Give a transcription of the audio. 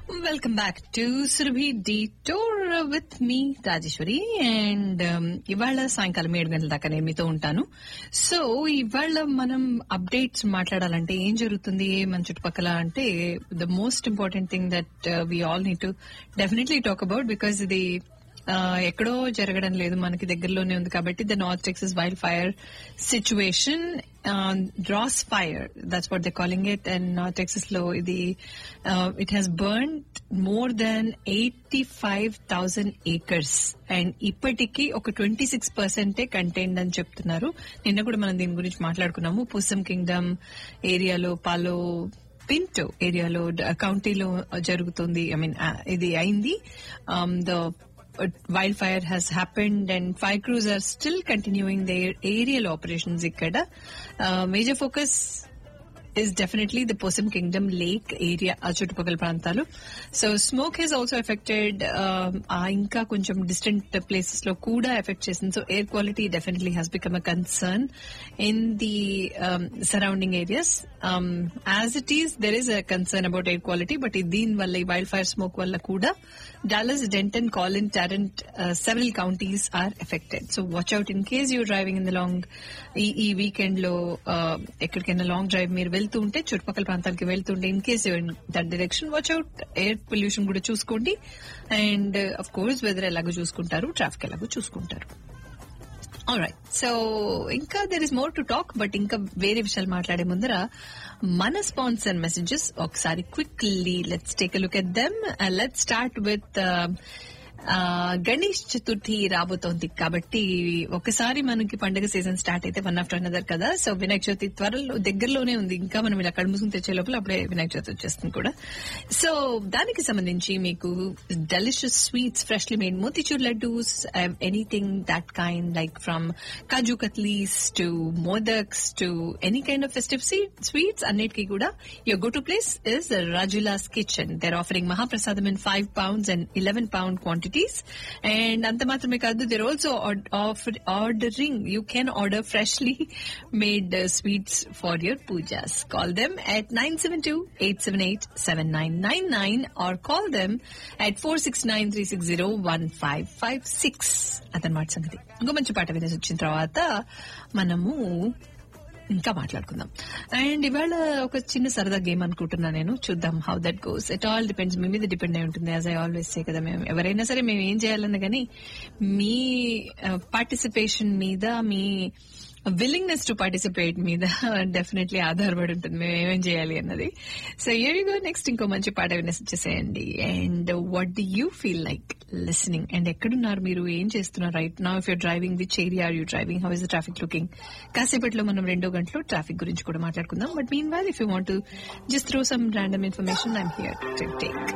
Welcome back to Surabhi Detour with me, Rajeshwari and ఇవాళ సాయంకాలం ఏడు గంటల దాకా నేను మీతో ఉంటాను సో ఇవాళ మనం అప్డేట్స్ మాట్లాడాలంటే ఏం జరుగుతుంది మన చుట్టుపక్కల అంటే the most important thing that we all need to definitely talk about because ఇది uh, ఎక్కడో జరగడం లేదు మనకి దగ్గరలోనే ఉంది కాబట్టి the north Texas wildfire situation draws fire that's what they calling it and north Texas లో ఇది it has burn more than eighty five thousand acres and ఇప్పటికీ ఒక ట్వంటీ సిక్స్ పర్సెంటే కంటైన్డ్ అని చెప్తున్నారు నిన్న కూడా మనం దీని గురించి మాట్లాడుకున్నాము పుసం కింగ్డమ్ ఏరియాలో పాలో పింటో ఏరియాలో కౌంటీలో జరుగుతుంది ఐ మీన్ ఇది అయింది the wildfire has happened and fire crews are still continuing their aerial operations ఇక్కడ major focus is definitely the Possum Kingdom Lake area ఆ చుట్టుపక్కల ప్రాంతాలు so smoke has also affected ఆ ఇంకా కొంచెం డిస్టెంట్ ప్లేసెస్ లో కూడా ఎఫెక్ట్ చేసింది so air quality definitely has become a concern in the surrounding areas as it is there is a concern about air quality but దీని వల్ల ఈ wildfire smoke వల్ల కూడా Dallas Denton Collin Tarrant several counties are affected so watch out in case you driving in the long ఈ weekend లో ఎక్కడికైనా long drive మీరు వెళ్తూ ఉంటే చుట్టుపక్కల ప్రాంతాలకి వెళ్తుంటే in case that direction watch out air pollution కూడా చూసుకోండి అండ్ అఫ్ కోర్స్ వెదర్ ఎలాగో చూసుకుంటారు ట్రాఫిక్ ఎలాగో చూసుకుంటారు రైట్ సో ఇంకా there is more to talk but ఇంకా వేరే విషయాలు మాట్లాడే ముందర మన స్పాన్సర్ మెసేజెస్ ఒకసారి quickly let's take look at them let's start with Ganesh Chaturthi రాబోతోంది కాబట్టి ఒకసారి మనకి పండుగ సీజన్ స్టార్ట్ అయితే వన్ ఆఫ్టర్ అనదర్ కదా సో వినాయక చవితి త్వరలో దగ్గరలోనే ఉంది ఇంకా మనం ఇలా కడుముసుకుని తెచ్చే లోపల అప్పుడే వినాయక చవితి వచ్చేస్తుంది కూడా సో దానికి సంబంధించి మీకు delicious sweets freshly made motichoor laddoos anything that kind like from kaju katlis to modaks to any kind of festive sweets అన్నిటికీ కూడా your go to place is Rajula's kitchen they're offering mahaprasadam in five pounds and eleven pound quantities and అంత మాత్రమే కాదు they're also ordering you can order freshly made sweets for your pujas call them at nine seven two eight seven eight seven nine nine nine or call them at four six nine three six zero one five five six అదనమాట సంగతి ఇంకో మంచి పాట వినేసి వచ్చిన తర్వాత మనము ఇంకా మాట్లాడుకుందాం అండ్ ఇవాళ ఒక చిన్న సరదా గేమ్ అనుకుంటున్నా నేను చూద్దాం how that goes it all depends మీ మీద డిపెండ్ అయి ఉంటుంది యాజ్ ఐ ఆల్వేస్ సే కదా మేము ఎవరైనా సరే మేము ఏం చేయాలన్నా కానీ మీ పార్టిసిపేషన్ మీద మీ విల్లింగ్నెస్ టు పార్టిసిపేట్ మీద డెఫినెట్లీ ఆధారపడి ఉంటుంది మేము ఏమేం చేయాలి అన్నది సో ఇయర్ గో నెక్స్ట్ ఇంకో మంచి పాట వినేసి వచ్చేసేయండి and what do you feel like listening and ఎక్కడున్నారు మీరు ఏం చేస్తున్నారు రైట్ నా if you're driving which area are you driving how is the traffic looking కాసేపట్లో మనం రెండో గంటలో ట్రాఫిక్ గురించి కూడా మాట్లాడుకుందాం but mean while if you want just through some random information I'm here to take